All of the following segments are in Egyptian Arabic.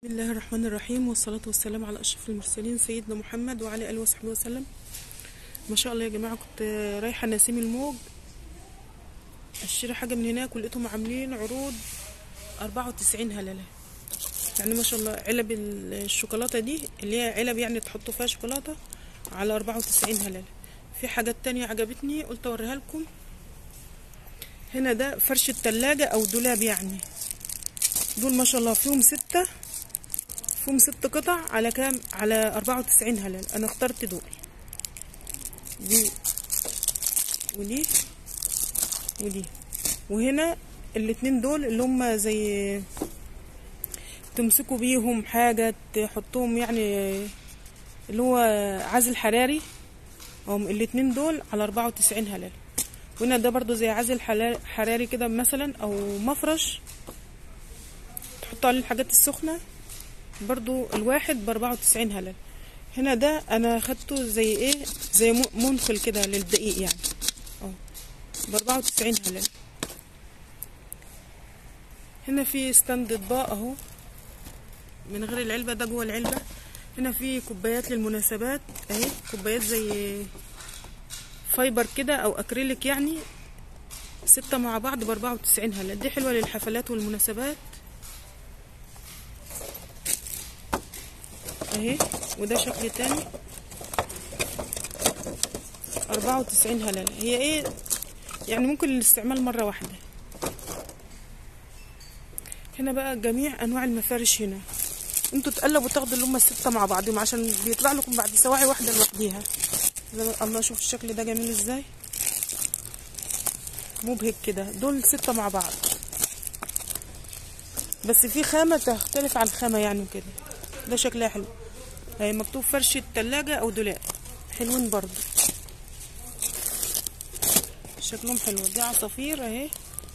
بسم الله الرحمن الرحيم والصلاة والسلام على أشرف المرسلين سيدنا محمد وعلى آله وصحبه وسلم ما شاء الله يا جماعة كنت رايحة نسيم الموج اشتري حاجة من هناك ولقيتهم عاملين عروض أربعة وتسعين هللة يعني ما شاء الله علب الشوكولاتة دي اللي هي علب يعني تحطوا فيها شوكولاتة على أربعة وتسعين هللة في حاجات تانية عجبتني قلت أوريها لكم هنا ده فرش التلاجة أو دولاب يعني دول ما شاء الله فيهم ستة فيهم ست قطع على كام على أربعة وتسعين هلال أنا اخترت دول دي ودي ودي وهنا الاتنين دول اللي هم زي تمسكوا بيهم حاجة تحطوهم يعني اللي هو عزل حراري هم الاتنين دول على أربعة وتسعين هلال وهنا ده برضو زي عزل حراري كده مثلا أو مفرش تحطوا عليه الحاجات السخنة برضو الواحد بأربعة وتسعين هلال هنا ده أنا خدته زي إيه زي منخل كده للدقيق يعني اه بأربعة وتسعين هلال هنا في ستاند اطباق اهو من غير العلبة ده جوه العلبة هنا في كوبايات للمناسبات اهي كوبايات زي فايبر كده او اكريليك يعني ستة مع بعض بأربعة وتسعين هلال دي حلوة للحفلات والمناسبات اهي وده شكل تاني أربعة وتسعين هلال هي ايه يعني ممكن الاستعمال مرة واحدة هنا بقى جميع انواع المفارش هنا انتوا تقلبوا تاخدوا اللي هما الستة مع بعضهم عشان بيطلع لكم بعد سواعي واحدة لوحديها الله شوف الشكل ده جميل ازاي مبهج كده دول ستة مع بعض بس في خامة تختلف عن خامة يعني كده ده شكلها حلو هي مكتوب فرش التلاجة او دولاب حلوين برضو شكلهم حلو دي عصافير اهي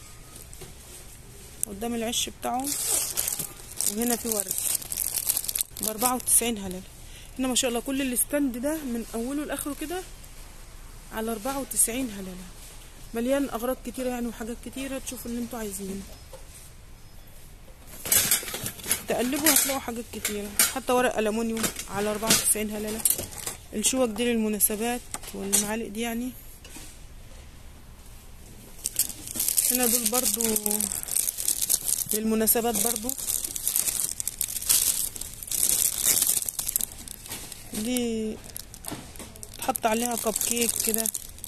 قدام العش بتاعهم وهنا في ورد باربعة وتسعين هلال هنا ما شاء الله كل الستاند ده من اوله لاخره كده على أربعة وتسعين هلال مليان اغراض كتيرة يعني وحاجات كتيرة تشوفوا اللي انتوا عايزينه تقلبوا هتلاقوا حاجات كتيرة حتى ورق ألمونيوم على أربعة وتسعين هلالة الشوك دي للمناسبات والمعالق دي يعني هنا دول برضو للمناسبات برضو دي تحط عليها كب كيك كده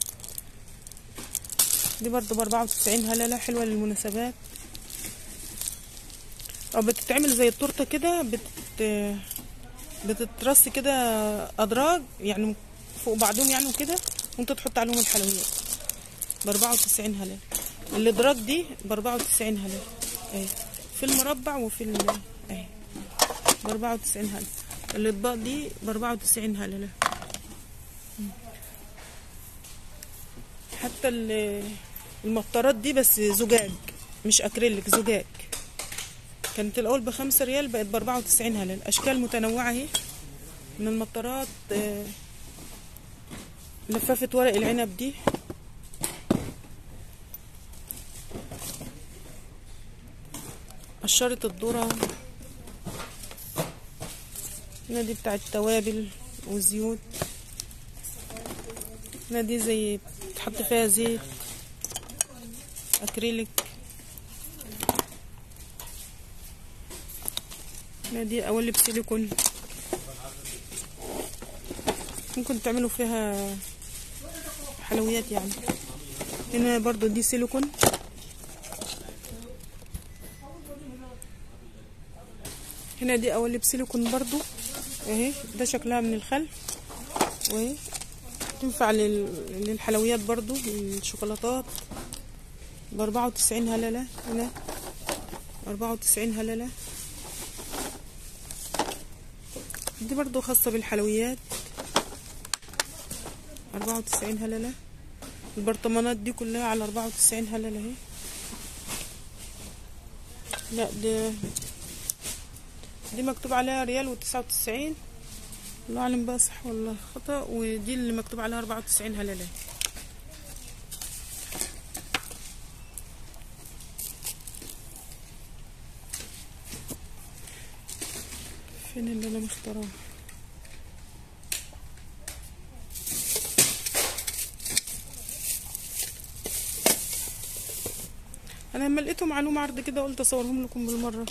دي برضو بأربعة وتسعين هلالة حلوة للمناسبات او بتتعمل زي التورته كده بت بتترص كده ادراج يعني فوق بعضهم يعني وكده وانت تحط عليهم الحلويات باربعة وتسعين هلال الادراج دي باربعة وتسعين هلال اهي في المربع وفي ال اهي باربعة وتسعين هلال الاطباق دي باربعة وتسعين هلال حتى المطارات دي بس زجاج مش اكريليك زجاج كانت الاول بخمسة ريال بقت باربعة وتسعين هلال اشكال متنوعة اهي من المطارات لفافة ورق العنب دي قشرة الذرة هنا دي بتاعت التوابل والزيوت هنا دي زي تحط فيها زيت اكريليك دي قوالب سيليكون ممكن تعملوا فيها حلويات يعني هنا برضو دي سيليكون هنا دي قوالب سيليكون برضو اهي ده شكلها من الخلف واهي تنفع للحلويات برضو للشوكولاتات باربعة وتسعين هلالة هنا أربعة وتسعين هلالة دي برضو خاصة بالحلويات أربعة وتسعين هللة البرطمانات دي كلها على أربعة وتسعين هللة اهي لا دي دي مكتوب عليها ريال وتسعة وتسعين الله أعلم بقى صح ولا خطأ ودي اللي مكتوب عليها أربعة وتسعين هللة فين اللي انا مختاراه انا لما لقيتهم عليهم عرض كده قلت اصورهم لكم بالمره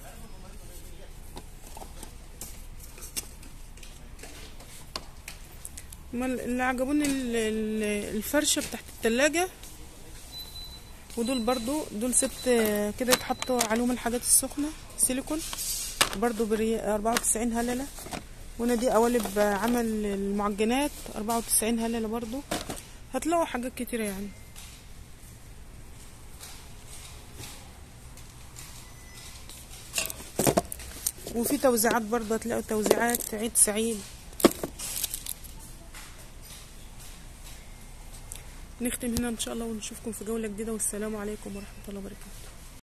ما اللي عجبوني ال- ال- الفرشه بتاعت التلاجة ودول برضو دول ست كده يتحطوا عليهم الحاجات السخنه سيليكون برضو بري 94 هلله وانا دي قوالب عمل المعجنات 94 هلله برضو هتلاقوا حاجات كتيره يعني وفي توزيعات برضه هتلاقوا توزيعات عيد سعيد نختم هنا ان شاء الله ونشوفكم في جولة جديدة والسلام عليكم ورحمة الله وبركاته